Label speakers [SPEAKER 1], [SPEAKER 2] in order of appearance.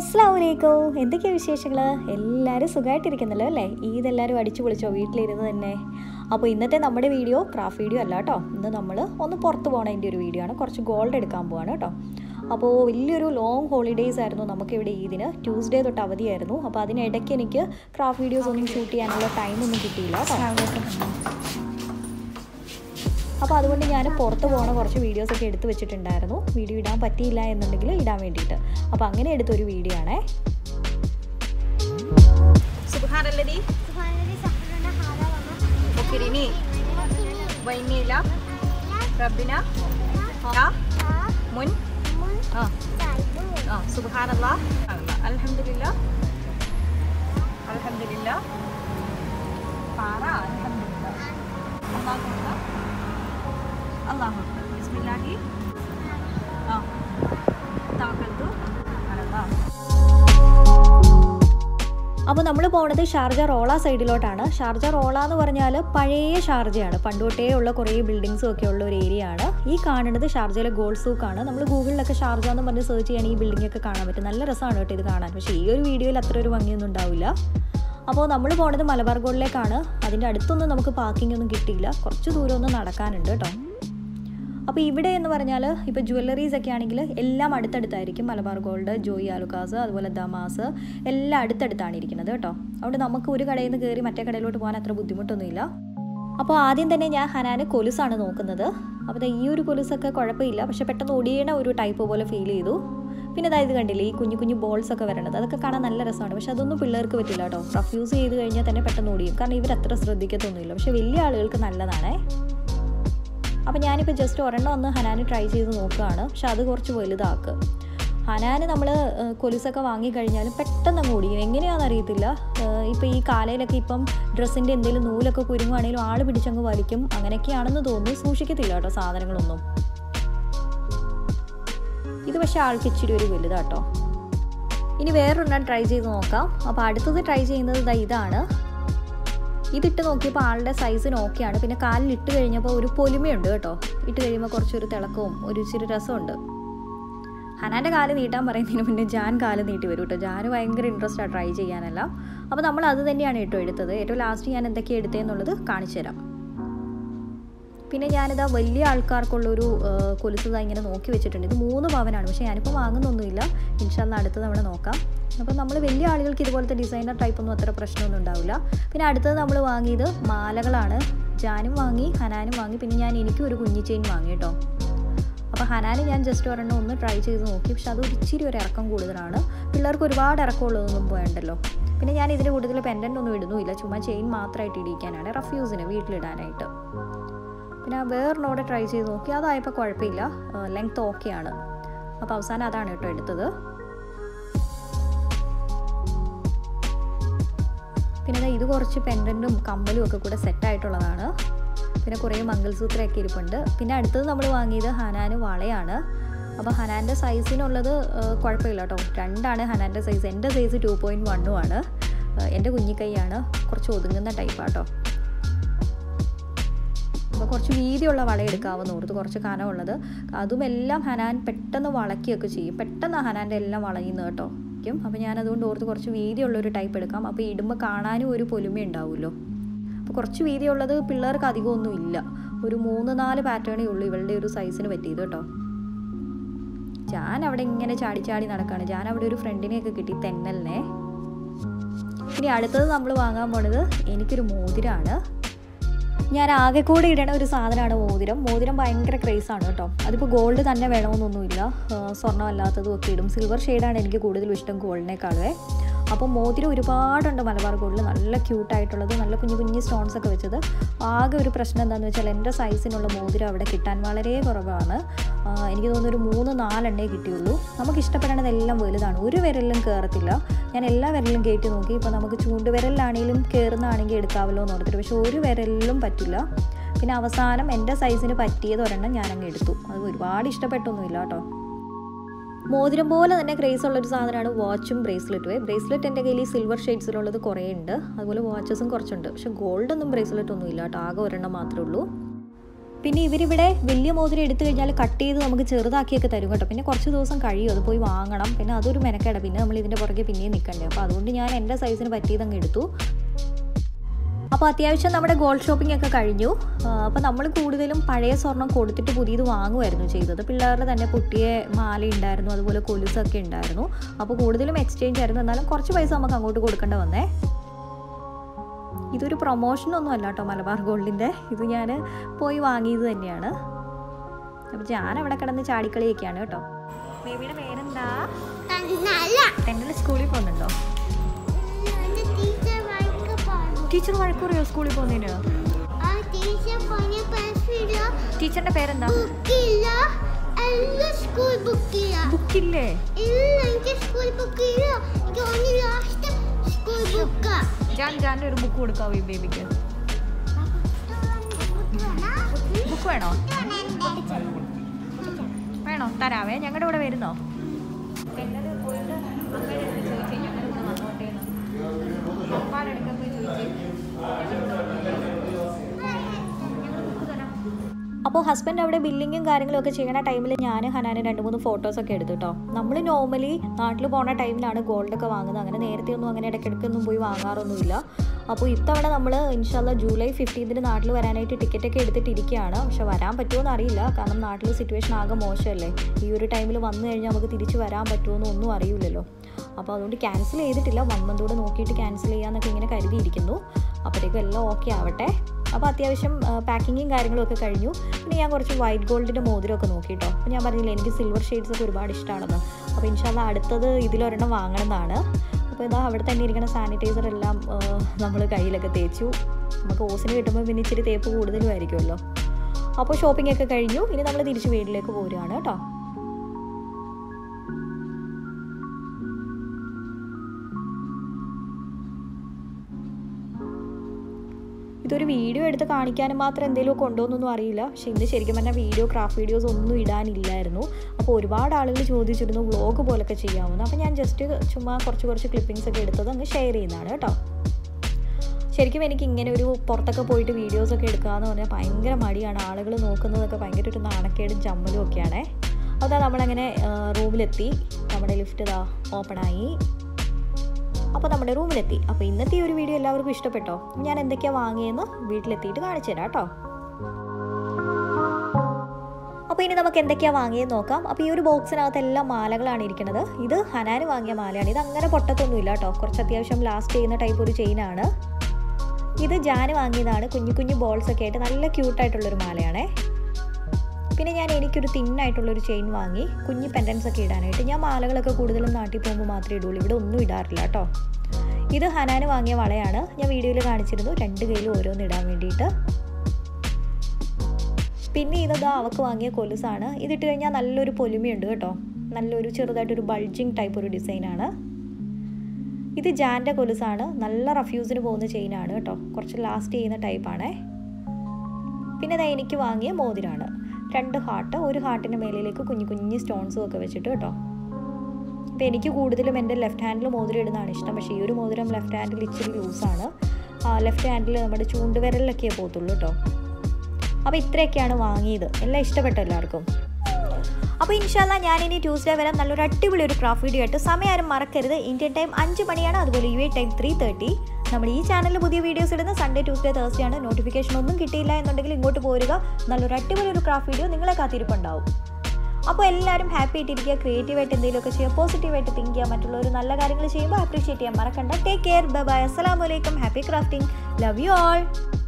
[SPEAKER 1] അസ്സാം വലൈക്കും എന്തൊക്കെയാണ് വിശേഷങ്ങൾ എല്ലാവരും സുഖമായിട്ടിരിക്കുന്നല്ലോ അല്ലേ ഈദ് എല്ലാവരും അടിച്ചു പൊളിച്ചോ വീട്ടിലിരുന്ന് തന്നെ അപ്പോൾ ഇന്നത്തെ നമ്മുടെ വീഡിയോ ക്രാഫ്റ്റ് വീഡിയോ അല്ല കേട്ടോ ഇന്ന് നമ്മൾ ഒന്ന് പുറത്ത് പോകണതിൻ്റെ ഒരു വീഡിയോ ആണ് കുറച്ച് ഗോൾഡ് എടുക്കാൻ പോവാണ് കേട്ടോ അപ്പോൾ വലിയൊരു ലോങ് ഹോളിഡേയ്സ് ആയിരുന്നു നമുക്കിവിടെ ഈദിന് ട്യൂസ്ഡേ തൊട്ട് അവധിയായിരുന്നു അപ്പോൾ അതിനിടയ്ക്ക് എനിക്ക് ക്രാഫ്റ്റ് വീഡിയോസ് ഒന്നും ഷൂട്ട് ചെയ്യാനുള്ള ടൈമൊന്നും കിട്ടിയില്ല കേട്ടോ അപ്പോൾ അതുകൊണ്ട് ഞാൻ പുറത്ത് പോകണ കുറച്ച് വീഡിയോസൊക്കെ എടുത്ത് വെച്ചിട്ടുണ്ടായിരുന്നു വീഡിയോ ഇടാൻ പറ്റിയില്ല എന്നുണ്ടെങ്കിൽ ഇടാൻ വേണ്ടിയിട്ട് അപ്പോൾ അങ്ങനെ എടുത്തൊരു വീഡിയോ ആണേ സുബാനല്ലതി മുക്കിരിനി വൈനീല റബ്ബിന മുൻ ആ ആ സുബാനല്ല അൽഹംദുലില്ല അൽഹംദുലില്ല പാറ അൽഹംദുലില്ല അല്ലാഹു അക്ബർ അല്ലാഹു അക്ബർ ബിസ്മില്ലാഹി ആ തവക്കൽതു അലല്ലാഹ് അപ്പോൾ നമ്മൾ പോകുന്നത് ഷാർജ റോള സൈഡിലോട്ടാണ് ഷാർജ റോള എന്ന് പറഞ്ഞാൽ പഴയ ഷാർജയാണ് പണ്ടുതൊട്ടേ ഉള്ള കുറേ ബിൽഡിങ്സും ഒക്കെ ഉള്ള ഒരു ഏരിയ ആണ് ഈ കാണുന്നത് ഷാർജയിലെ ഗോൾഡ് സൂക്കാണ് നമ്മൾ ഗൂഗിളിലൊക്കെ ഷാർജ എന്ന് പറഞ്ഞ് സെർച്ച് ചെയ്യാൻ ഈ ബിൽഡിംഗ് ഒക്കെ കാണാൻ പറ്റും നല്ല രസമാണ് കേട്ടോ ഇത് കാണാൻ പക്ഷേ ഈ ഒരു വീഡിയോയിൽ അത്ര ഒരു ഭംഗിയൊന്നും ഉണ്ടാവില്ല അപ്പോൾ നമ്മൾ പോണത് മലബാർ ഗോൾഡിലേക്കാണ് അതിൻ്റെ അടുത്തൊന്നും നമുക്ക് പാർക്കിംഗ് ഒന്നും കിട്ടിയില്ല കുറച്ച് ദൂരം ഒന്ന് നടക്കാനുണ്ട് കേട്ടോ അപ്പോൾ ഇവിടെ എന്ന് പറഞ്ഞാൽ ഇപ്പോൾ ജ്വല്ലറീസ് ഒക്കെ ആണെങ്കിൽ എല്ലാം അടുത്തടുത്തായിരിക്കും മലബാർ ഗോൾഡ് ജോയി ആലുക്കാസ് അതുപോലെ ദമാസ് എല്ലാം അടുത്തടുത്താണ് ഇരിക്കുന്നത് കേട്ടോ അതുകൊണ്ട് നമുക്ക് ഒരു കടയിൽ നിന്ന് കയറി മറ്റേ കടയിലോട്ട് പോകാൻ അത്ര ബുദ്ധിമുട്ടൊന്നുമില്ല അപ്പോൾ ആദ്യം തന്നെ ഞാൻ ഹനാന് കൊലുസാണ് നോക്കുന്നത് അപ്പോൾ ദേ ഈ ഒരു കൊലുസൊക്കെ കുഴപ്പമില്ല പക്ഷെ പെട്ടെന്ന് ഒടിയണ ഒരു ടൈപ്പ് പോലെ ഫീൽ ചെയ്തു പിന്നെ അതായത് കണ്ടില്ലേ ഈ കുഞ്ഞു കുഞ്ഞു ബോൾസ് ഒക്കെ വരണത് അതൊക്കെ കാണാൻ നല്ല രസമാണ് പക്ഷെ അതൊന്നും പിള്ളേർക്ക് പറ്റില്ല കേട്ടോ റഫ് യൂസ് ചെയ്ത് കഴിഞ്ഞാൽ തന്നെ പെട്ടെന്ന് ഓടിയും കാരണം ഇവർ അത്ര ശ്രദ്ധിക്കത്തൊന്നുമില്ല പക്ഷെ വലിയ ആളുകൾക്ക് നല്ലതാണേ അപ്പോൾ ഞാനിപ്പോൾ ജസ്റ്റ് ഒരെണ്ണം ഒന്ന് ഹനാന് ട്രൈ ചെയ്ത് നോക്കുകയാണ് പക്ഷെ അത് കുറച്ച് വലുതാക്കുക ഹനാന് നമ്മൾ കൊലുസൊക്കെ വാങ്ങിക്കഴിഞ്ഞാൽ പെട്ടെന്ന് അങ്ങ് ഓടിയും എങ്ങനെയാണെന്ന് അറിയത്തില്ല ഇപ്പോൾ ഈ കാലയിലൊക്കെ ഇപ്പം ഡ്രസ്സിൻ്റെ എന്തെങ്കിലും നൂലൊക്കെ കുരുങ്ങുവാണെങ്കിലും ആൾ പിടിച്ചങ്ങ് വലിക്കും അങ്ങനെയൊക്കെയാണെന്ന് തോന്നുന്നു സൂക്ഷിക്കത്തില്ല കേട്ടോ സാധനങ്ങളൊന്നും ഇത് പക്ഷേ ആൾക്ക് ഇച്ചിരി ഒരു വലുതാട്ടോ ഇനി വേറൊരെണ്ണം ട്രൈ ചെയ്ത് നോക്കാം അപ്പോൾ അടുത്തത് ട്രൈ ചെയ്യുന്നത് ഇതാ ഇതാണ് ഇതിട്ട് നോക്കിയപ്പോൾ ആളുടെ സൈസിന് ഓക്കെയാണ് പിന്നെ കാലിൽ ഇട്ട് കഴിഞ്ഞപ്പോൾ ഒരു പൊലിമയുണ്ട് കേട്ടോ ഇട്ട് കഴിയുമ്പോൾ കുറച്ചൊരു തിളക്കവും ഒരു ഇച്ചിരി രസമുണ്ട് ഹനാൻ്റെ കാല് നീട്ടാൻ പറയുന്നതിന് മുന്നേ ജാൻ കാല് നീട്ടി വരും കേട്ടോ ജാന് ഭയങ്കര ഇൻട്രസ്റ്റാണ് ട്രൈ ചെയ്യാനെല്ലാം അപ്പോൾ നമ്മൾ അത് തന്നെയാണ് കേട്ടോ എടുത്തത് ഏറ്റവും ലാസ്റ്റ് ഞാൻ എന്തൊക്കെയാണ് എടുത്തതെന്നുള്ളത് കാണിച്ചു തരാം പിന്നെ ഞാനിതാ വലിയ ആൾക്കാർക്കുള്ളൊരു കൊലുസ് ഇങ്ങനെ നോക്കി വെച്ചിട്ടുണ്ട് ഇത് മൂന്ന് പവനാണ് പക്ഷേ ഞാനിപ്പോൾ വാങ്ങുന്നൊന്നുമില്ല ഇൻഷാല്ല അടുത്ത് നമ്മൾ നോക്കാം അപ്പോൾ നമ്മൾ വലിയ ആളുകൾക്ക് ഇതുപോലത്തെ ഡിസൈനർ ടൈപ്പ് ഒന്നും അത്ര പ്രശ്നമൊന്നും ഉണ്ടാവില്ല പിന്നെ അടുത്തത് നമ്മൾ വാങ്ങിയത് മാലകളാണ് ജാനും വാങ്ങി ഹനാനും വാങ്ങി പിന്നെ ഞാൻ എനിക്കും ഒരു കുഞ്ഞി ചെയിൻ വാങ്ങി കേട്ടോ അപ്പോൾ ഹനാന് ഞാൻ ജസ്റ്റ് ഒരെണ്ണം ഒന്ന് ട്രൈ ചെയ്ത് നോക്കി പക്ഷെ അത് ഇച്ചിരി ഒരു ഇറക്കം കൂടുതലാണ് പിള്ളേർക്ക് ഒരുപാട് ഇറക്കമുള്ളതൊന്നും പോയണ്ടല്ലോ പിന്നെ ഞാൻ ഇതിൻ്റെ കൂടുതൽ പെൻഡൻ്റ് ഒന്നും ഇടുന്നുമില്ല ചുമ്മാ ചെയിൻ മാത്രമായിട്ട് ഇടിക്കാനാണ് റഫ് യൂസിന് വീട്ടിലിടാനായിട്ട് പിന്നെ വേറൊന്നോടെ ട്രൈ ചെയ്ത് നോക്കി അതായപ്പോൾ കുഴപ്പമില്ല ലെങ്ത് ഓക്കെയാണ് അപ്പോൾ അവസാനം അതാണ് കേട്ടോ എടുത്തത് പിന്നെ ഇത് കുറച്ച് പെൻഡൻറ്റും കമ്മലും ഒക്കെ കൂടെ സെറ്റായിട്ടുള്ളതാണ് പിന്നെ കുറേ മംഗൾസൂത്രമൊക്കെ ഇരിപ്പുണ്ട് പിന്നെ അടുത്തത് നമ്മൾ വാങ്ങിയത് ഹനാന് വളയാണ് അപ്പോൾ ഹനാൻ്റെ സൈസിനുള്ളത് കുഴപ്പമില്ല കേട്ടോ രണ്ടാണ് ഹനാൻ്റെ സൈസ് എൻ്റെ സൈസ് ടു പോയിൻറ്റ് വണ്ണും ആണ് എൻ്റെ കുഞ്ഞിക്കൈയാണ് കുറച്ച് ഒതുങ്ങുന്ന ടൈപ്പാട്ടോ അപ്പോൾ കുറച്ച് വീതിയുള്ള വള എടുക്കാവുന്ന ഓർത്ത് കുറച്ച് കനമുള്ളത് അതുമെല്ലാം ഹനാൻ പെട്ടെന്ന് വളയ്ക്കുകയൊക്കെ ചെയ്യും പെട്ടെന്ന് ഹനാൻ്റെ എല്ലാം വളയുന്നു കേട്ടോ അപ്പോൾ ഞാൻ അതുകൊണ്ട് ഓർത്ത് കുറച്ച് വീതിയുള്ളൊരു ടൈപ്പ് എടുക്കാം അപ്പോൾ ഇടുമ്പോൾ കാണാനും ഒരു പൊലിമ ഉണ്ടാവുമല്ലോ അപ്പോൾ കുറച്ച് വീതിയുള്ളത് പിള്ളേർക്ക് അധികമൊന്നും ഇല്ല ഒരു മൂന്ന് നാല് പാറ്റേണേ ഉള്ളൂ ഇവളുടെ ഒരു സൈസിന് പറ്റിയത് കേട്ടോ ഞാൻ അവിടെ ഇങ്ങനെ ചാടി ചാടി നടക്കുകയാണ് ഞാൻ അവിടെ ഒരു ഫ്രണ്ടിനെയൊക്കെ കിട്ടി തെന്നലിനെ ഇനി അടുത്തത് നമ്മൾ വാങ്ങാൻ പോണത് എനിക്കൊരു മോതിരമാണ് ഞാൻ ആകെ കൂടെ ഇടണ ഒരു സാധനമാണ് മോതിരം മോതിരം ഭയങ്കര ക്രേസാണ് കേട്ടോ അതിപ്പോൾ ഗോൾഡ് തന്നെ വേണമെന്നൊന്നുമില്ല സ്വർണ്ണം അല്ലാത്തതും ഒക്കെ ഇടും സിൽവർ ഷെയ്ഡാണ് എനിക്ക് കൂടുതലും ഇഷ്ടം ഗോൾഡിനേക്കാളുവേ അപ്പോൾ മോതിരം ഒരുപാടുണ്ട് മലബാർ ഗോൾഡിൽ നല്ല ക്യൂട്ടായിട്ടുള്ളത് നല്ല കുഞ്ഞു കുഞ്ഞു സ്റ്റോൺസ് ഒക്കെ വെച്ചത് ആകെ ഒരു പ്രശ്നം എന്താണെന്ന് വെച്ചാൽ എൻ്റെ സൈസിനുള്ള മോതിരം അവിടെ കിട്ടാൻ വളരെ കുറവാണ് എനിക്ക് തോന്നുന്നു ഒരു മൂന്ന് നാലെണ്ണേ കിട്ടിയുള്ളൂ നമുക്ക് ഇഷ്ടപ്പെടണതെല്ലാം വലുതാണ് ഒരു വിരലിലും കയറത്തില്ല ഞാൻ എല്ലാ വിരലിലും കയറ്റി നോക്കി ഇപ്പോൾ നമുക്ക് ചൂണ്ടുവിരലിലാണെങ്കിലും കയറുന്നതാണെങ്കിൽ എടുക്കാമല്ലോ എന്ന് ഓർത്തിട്ട് പക്ഷേ ഒരു വിരലിലും പറ്റില്ല പിന്നെ അവസാനം എൻ്റെ സൈസിന് പറ്റിയത് ഒരെണ്ണം ഞാനങ്ങ് എടുത്തു അത് ഒരുപാട് ഇഷ്ടപ്പെട്ടൊന്നുമില്ല കേട്ടോ മോതിരം പോലെ തന്നെ ക്രേസ് ഉള്ളൊരു സാധനമാണ് വാച്ചും ബ്രേസ്ലെറ്റും ബ്രേസ്ലെറ്റ് എൻ്റെ കയ്യിൽ സിൽവർ ഷെയ്ഡ്സിലുള്ളത് കുറേ ഉണ്ട് അതുപോലെ വാച്ചസും കുറച്ചുണ്ട് പക്ഷെ ഗോൾഡൊന്നും ബ്രേസ്ലെറ്റ് ഒന്നും ഇല്ല കേട്ടോ ആകെ ഒരെണ്ണം മാത്രമേ ഉള്ളൂ പിന്നെ ഇവരിവിടെ വലിയ മോതിരം എടുത്തു കഴിഞ്ഞാൽ കട്ട് ചെയ്ത് നമുക്ക് ചെറുതാക്കിയൊക്കെ തരും കേട്ടോ പിന്നെ കുറച്ച് ദിവസം കഴിയും അത് പോയി വാങ്ങണം പിന്നെ അതൊരു മെനക്കേട പിന്നെ നമ്മൾ ഇതിൻ്റെ പുറകെ പിന്നെയും നിൽക്കണ്ടേ അപ്പോൾ അതുകൊണ്ട് ഞാൻ എൻ്റെ സൈസിന് പറ്റിയതങ്ങ് എടുത്തു അപ്പോൾ അത്യാവശ്യം നമ്മുടെ ഗോൾഡ് ഷോപ്പിംഗ് ഒക്കെ കഴിഞ്ഞു അപ്പോൾ നമ്മൾ കൂടുതലും പഴയ സ്വർണം കൊടുത്തിട്ട് പുതിയത് വാങ്ങുമായിരുന്നു ചെയ്തത് പിള്ളേരുടെ തന്നെ പൊട്ടിയ മാല ഉണ്ടായിരുന്നു അതുപോലെ കൊലുസൊക്കെ ഉണ്ടായിരുന്നു അപ്പോൾ കൂടുതലും എക്സ്ചേഞ്ച് ആയിരുന്നു എന്നാലും കുറച്ച് പൈസ നമുക്ക് അങ്ങോട്ട് കൊടുക്കേണ്ട വന്നേ ഇതൊരു പ്രൊമോഷനൊന്നും അല്ല കേട്ടോ മലബാർ ഗോൾഡിൻ്റെ ഇത് ഞാൻ പോയി വാങ്ങിയത് തന്നെയാണ് അപ്പോൾ ഞാൻ അവിടെ കിടന്ന് ചാടിക്കളിയൊക്കെയാണ് കേട്ടോ ബേബിയുടെ പേരെന്താ
[SPEAKER 2] നല്ല
[SPEAKER 1] ടെന്നിൽ സ്കൂളിൽ പോകുന്നുണ്ടോ
[SPEAKER 2] എന്റെ ടീച്ചർ വഴക്ക് പറഞ്ഞു
[SPEAKER 1] ടീച്ചർ വഴക്കുറിയോ സ്കൂളിൽ പോകുന്നതിന്
[SPEAKER 2] ആ ടീച്ചർ പറഞ്ഞ പേഴ്സില്ല
[SPEAKER 1] ടീച്ചറിൻ്റെ പേരെന്താ
[SPEAKER 2] ബുക്കില്ല എല്ലാം സ്കൂൾ ബുക്കില്ല
[SPEAKER 1] ബുക്കില്ലേ
[SPEAKER 2] ഇല്ല എനിക്ക് സ്കൂൾ ബുക്കില്ല എനിക്ക് ഓൺലി ലാസ്റ്റ് സ്കൂൾ ബുക്കാ
[SPEAKER 1] ഞാൻ ജാൻ്റെ ഒരു ബുക്ക് കൊടുക്കാവോ ഈ ബേബിക്ക് ബുക്ക് വേണോ വേണോ തരാവേ ഞങ്ങളുടെ കൂടെ വരുന്നോ അപ്പോൾ ഹസ്ബൻഡ് അവിടെ ബില്ലിങ്ങും കാര്യങ്ങളും ഒക്കെ ചെയ്യണ ടൈമിൽ ഞാൻ ഹനാന് രണ്ട് മൂന്ന് ഫോട്ടോസൊക്കെ എടുത്തു കേട്ടോ നമ്മൾ നോർമലി നാട്ടിൽ പോണ ടൈമിലാണ് ഗോൾഡൊക്കെ വാങ്ങുന്നത് അങ്ങനെ നേരത്തെ ഒന്നും അങ്ങനെ ഇടയ്ക്കിടയ്ക്കൊന്നും പോയി വാങ്ങാറൊന്നുമില്ല അപ്പോൾ ഇത്തവണ നമ്മൾ ഇൻഷാല്ല ജൂലൈ ഫിഫ്റ്റീൻത്തിന് നാട്ടിൽ വരാനായിട്ട് ടിക്കറ്റൊക്കെ എടുത്തിട്ടിരിക്കുകയാണ് പക്ഷെ വരാൻ പറ്റുമോ അറിയില്ല കാരണം നാട്ടിൽ സിറ്റുവേഷൻ ആകെ മോശമല്ലേ ഈ ഒരു ടൈമിൽ വന്നു കഴിഞ്ഞാൽ നമുക്ക് തിരിച്ച് വരാൻ പറ്റുമോ ഒന്നും അറിയില്ലല്ലോ അപ്പോൾ അതുകൊണ്ട് ക്യാൻസൽ ചെയ്തിട്ടില്ല വൺ മന്തോടെ നോക്കിയിട്ട് ക്യാൻസൽ ചെയ്യാമെന്നൊക്കെ ഇങ്ങനെ കരുതിയിരിക്കുന്നു അപ്പോഴത്തേക്കും എല്ലാം ഓക്കെ ആവട്ടെ അപ്പോൾ അത്യാവശ്യം പാക്കിങ്ങും കാര്യങ്ങളും ഒക്കെ കഴിഞ്ഞു പിന്നെ ഞാൻ കുറച്ച് വൈറ്റ് ഗോൾഡിൻ്റെ മോതിരമൊക്കെ നോക്കി കേട്ടോ അപ്പോൾ ഞാൻ പറഞ്ഞില്ലേ എനിക്ക് സിൽവർ ഷെയ്ഡ്സ് ഒക്കെ ഒരുപാട് ഇഷ്ടമാണെന്ന് അപ്പോൾ ഇൻഷാല്ല അടുത്തത് ഇതിലൊരെണ്ണം വാങ്ങണമെന്നാണ് അപ്പോൾ ഇതാ അവിടെ തന്നെ ഇരിക്കുന്ന സാനിറ്റൈസർ എല്ലാം നമ്മൾ കയ്യിലൊക്കെ തേച്ചു നമുക്ക് ഓസിന് കിട്ടുമ്പോൾ പിന്നെ ഇച്ചിരി തേപ്പ് കൂടുതലുമായിരിക്കുമല്ലോ അപ്പോൾ ഷോപ്പിംഗ് ഒക്കെ കഴിഞ്ഞു ഇനി നമ്മൾ തിരിച്ച് വീട്ടിലേക്ക് പോരുകയാണ് കേട്ടോ ഇതൊരു വീഡിയോ എടുത്ത് കാണിക്കാനും മാത്രം എന്തെങ്കിലും കൊണ്ടുപോകുന്നൊന്നും അറിയില്ല പക്ഷെ ഇന്ന് ശരിക്കും പറഞ്ഞാൽ വീഡിയോ ക്രാഫ്റ്റ് വീഡിയോസ് ഒന്നും ഇടാനില്ലായിരുന്നു അപ്പോൾ ഒരുപാട് ആളുകൾ ചോദിച്ചിരുന്നു വ്ളോഗ് പോലൊക്കെ ചെയ്യാമെന്ന് അപ്പോൾ ഞാൻ ജസ്റ്റ് ചുമ്മാ കുറച്ച് കുറച്ച് ക്ലിപ്പിങ്സ് ഒക്കെ എടുത്തത് അങ്ങ് ഷെയർ ചെയ്യുന്നതാണ് കേട്ടോ ശരിക്കും എനിക്ക് ഇങ്ങനെ ഒരു പുറത്തൊക്കെ പോയിട്ട് വീഡിയോസൊക്കെ എടുക്കുക എന്ന് പറഞ്ഞാൽ ഭയങ്കര മടിയാണ് ആളുകൾ നോക്കുന്നതൊക്കെ ഭയങ്കര ഒരു നാണക്കേടും ചമ്മലും ഒക്കെയാണേ അതാ നമ്മളങ്ങനെ റൂമിലെത്തി നമ്മുടെ ലിഫ്റ്റ് ഇതാ ഓപ്പണായി അപ്പോൾ നമ്മുടെ റൂമിലെത്തി അപ്പോൾ ഇന്നത്തെ ഈ ഒരു വീഡിയോ എല്ലാവർക്കും ഇഷ്ടപ്പെട്ടോ ഞാൻ എന്തൊക്കെയാണ് വാങ്ങിയെന്ന് വീട്ടിലെത്തിയിട്ട് കാണിച്ചു തരാം കേട്ടോ അപ്പോൾ ഇനി നമുക്ക് എന്തൊക്കെയാണ് വാങ്ങിയെന്ന് നോക്കാം അപ്പോൾ ഈ ഒരു ബോക്സിനകത്ത് എല്ലാം മാലകളാണ് ഇരിക്കുന്നത് ഇത് ഹനാന് വാങ്ങിയ മാലയാണ് ഇത് അങ്ങനെ പൊട്ടത്തൊന്നും ഇല്ല കേട്ടോ കുറച്ച് അത്യാവശ്യം ലാസ്റ്റ് ചെയ്യുന്ന ടൈപ്പ് ഒരു ചെയിനാണ് ഇത് ജാന് വാങ്ങിയതാണ് കുഞ്ഞു കുഞ്ഞു ബോൾസ് ഒക്കെ ആയിട്ട് നല്ല ക്യൂട്ടായിട്ടുള്ളൊരു മാലയാണേ പിന്നെ ഞാൻ എനിക്കൊരു തിന്നായിട്ടുള്ളൊരു ചെയിൻ വാങ്ങി കുഞ്ഞു പെൻഡൻസ് ഒക്കെ ഇടാനായിട്ട് ഞാൻ മാലകളൊക്കെ കൂടുതലും നാട്ടിൽ പോകുമ്പോൾ മാത്രമേ ഇടുള്ളൂ ഇവിടെ ഒന്നും ഇടാറില്ല കേട്ടോ ഇത് ഹനാന് വാങ്ങിയ വളയാണ് ഞാൻ വീഡിയോയിൽ കാണിച്ചിരുന്നു രണ്ട് കയ്യിലും ഓരോന്ന് ഇടാൻ വേണ്ടിയിട്ട് പിന്നെ ഇതാ അവക്ക് വാങ്ങിയ കൊലുസാണ് ഇതിട്ട് കഴിഞ്ഞാൽ നല്ലൊരു പൊലിമയുണ്ട് കേട്ടോ നല്ലൊരു ചെറുതായിട്ടൊരു ബൾജിങ് ടൈപ്പ് ഒരു ഡിസൈനാണ് ഇത് ജാൻ്റെ കൊലുസാണ് നല്ല റഫ്യൂസിന് പോകുന്ന ചെയിനാണ് കേട്ടോ കുറച്ച് ലാസ്റ്റ് ചെയ്യുന്ന ടൈപ്പാണേ പിന്നെ ഇതാ എനിക്ക് വാങ്ങിയ മോതിരാണ് രണ്ട് ഹാർട്ട് ഒരു ഹാർട്ടിൻ്റെ മേലിലേക്ക് കുഞ്ഞു കുഞ്ഞു സ്റ്റോൺസും ഒക്കെ വെച്ചിട്ട് കേട്ടോ അപ്പോൾ എനിക്ക് കൂടുതലും എൻ്റെ ലെഫ്റ്റ് ഹാൻഡിൽ മോതിരം ഇടുന്നതാണ് ഇഷ്ടം പക്ഷേ ഈ ഒരു മോതിരം ലെഫ്റ്റ് ഹാൻഡിൽ ഇച്ചിരി ലൂസാണ് ലെഫ്റ്റ് ഹാൻഡിൽ നമ്മുടെ ചൂണ്ടുവിരലിലൊക്കെ പോകത്തുള്ളൂ കേട്ടോ അപ്പോൾ ഇത്രയൊക്കെയാണ് വാങ്ങിയത് എല്ലാം ഇഷ്ടപ്പെട്ടു എല്ലാവർക്കും അപ്പോൾ ഇൻഷാല്ല ഞാനിനി ട്യൂസ്ഡേ വരാൻ നല്ലൊരു അടിപൊളി ഒരു ക്രാഫ്റ്റ് വീഡിയോ ആയിട്ട് സമയം ആരും മറക്കരുത് ഇന്ത്യൻ ടൈം അഞ്ച് മണിയാണ് അതുപോലെ U A time three thirty നമ്മൾ ഈ ചാനലിൽ പുതിയ വീഡിയോസ് ഇടുന്ന സൺഡേ ട്യൂസ്ഡേ തേഴ്സ്ഡേ ആണ് നോട്ടിഫിക്കേഷൻ ഒന്നും കിട്ടിയില്ല എന്നുണ്ടെങ്കിൽ ഇങ്ങോട്ട് പോരുക നല്ലൊരു അടിപൊളി ഒരു ക്രാഫ്റ്റ് വീഡിയോ നിങ്ങളെ കാത്തിരിപ്പുണ്ടാവും അപ്പോൾ എല്ലാവരും ഹാപ്പി ആയിട്ടിരിക്കുക ക്രിയേറ്റീവായിട്ട് എന്തെങ്കിലുമൊക്കെ ചെയ്യുക പോസിറ്റീവായിട്ട് തിങ്ക് ചെയ്യുക മറ്റുള്ളവർ നല്ല കാര്യങ്ങൾ ചെയ്യുമ്പോൾ അപ്രീഷിയേറ്റ് ചെയ്യാൻ മറക്കണ്ട ടേക്ക് കെയർ ബൈ ബൈ അസ്സലാമലൈക്കും happy crafting love you all